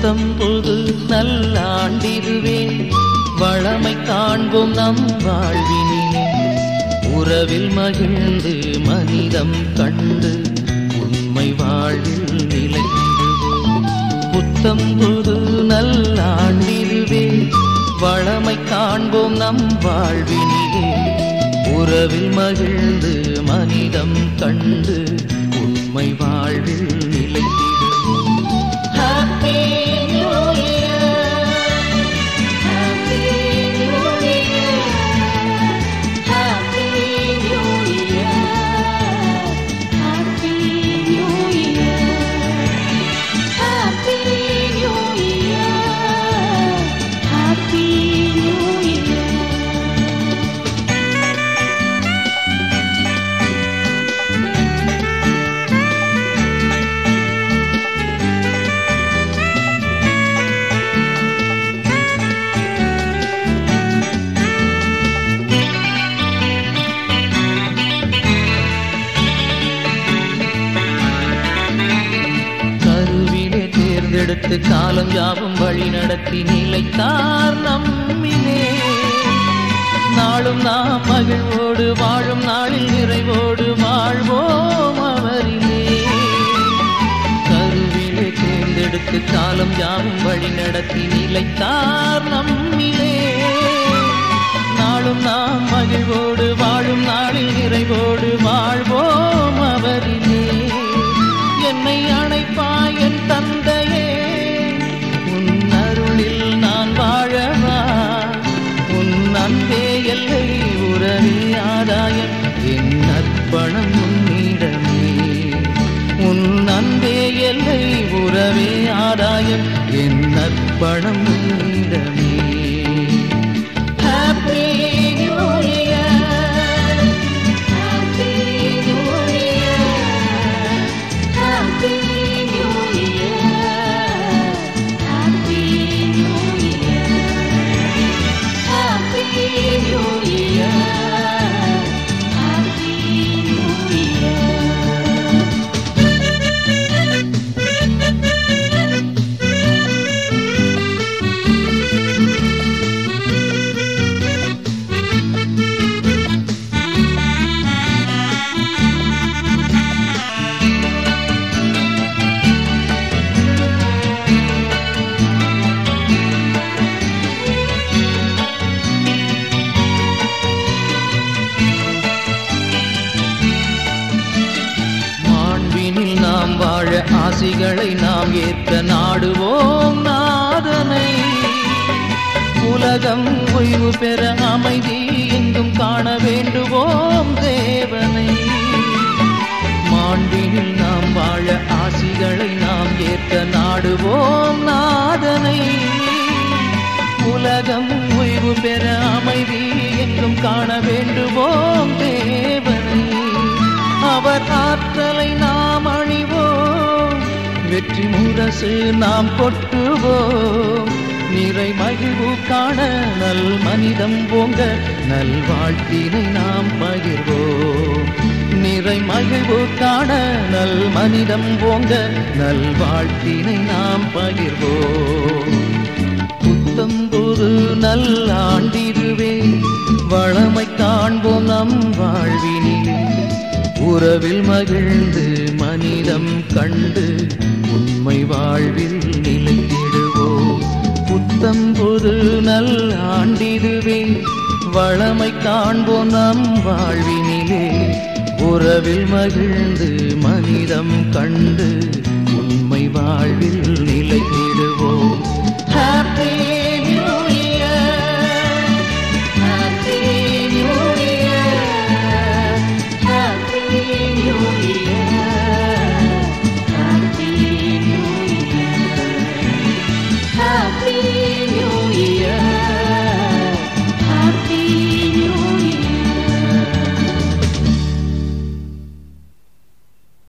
புத்தம் புது நல்லாண்டிதுவே வளமை காண்போம் நம் வாழ்வினிலே உறவில் மகிழ்ந்து மனிதம் கண்டு உண்மை வாழ்வில் நிலைத்திடுவோம் புத்தம் புது நல்லாண்டிதுவே வளமை காண்போம் நம் வாழ்வினிலே உறவில் மகிழ்ந்து மனிதம் கண்டு உண்மை வாழ்வில் நிலைத்திடுவோம் Happy New Year. Happy New Year. Happy New Year. Happy New Year. Happy New Year. Happy New Year. கருவிலே தேர்ந்தெடுத்து காலம் யாவும் வழி நடத்தி நிலைத்தார் நம்மிலே நாளும் நாம் மகிழ்வோடு வாழும் நாளில் நிறைவோடு வாழ்வோம் அவரிலே கருவிலே தேர்ந்தெடுத்து காலம் யாவும் வழி நடத்தி நிலைத்தார் நம்மிலே நாளும் நாம் மகிழ்வோடு வாழும் நாளில் நிறைவோடு வாழ்வோம் அவரிலே என்னை அணைப்பாய் என் தந்தையே உன் அருளில் நான் வாழவா உன் அன்பே எல்லை உறவே ஆதாயம் என் அர்ப்பணம் உன்னிடமே உன் அன்பே எல்லை உறவே ஆதாயம் என் அர்ப்பணம் உன்னிடமே Happy New Year. Happy New Year. Happy New Year. Happy New Year. Happy New Year. Happy New Year. மாண்பினில் நாம் வாழ ஆசிகளை நாம் ஏற்க நாடுவோம் நாதனை உலகம் ஓய்வு பெற அமைதி எங்கும் காண வேண்டுவோம் தேவனை மாண்பினில் நாம் வாழ ஆசிகளை நாம் ஏற்க நாடுவோம் நாதனை உலகம் ஓய்வு பெற அமைதி எங்கும் காண வேண்டுவோம் தேவனை அவர் ஆற்றலை நாம் அணிவோம் வெற்றி முரசு நாம் கொட்டுவோம் நிறை மகிழ்வு காண நல் மனிதம் போங்க நல் வாழ்த்தினை நாம் பகிர்வோம் நிறை மகிழ்வு காண நல் மனிதம் போங்க நல் வாழ்த்தினை நாம் பகிர்வோம் புத்தம் புது நல்லாண்டிதுவே வளமை காண்போம் நம் வாழ்வினிலே உறவில் மகிழ்ந்து மனிதம் கண்டு உண்மை வாழ்வில் நிலைத்திடுவோம் புத்தம் புது நல்லாண்டிதுவே வளமை காண்போம் நம் வாழ்வினிலே உறவில் மகிழ்ந்து மனிதம் கண்டு உண்மை வாழ்வில் நிலை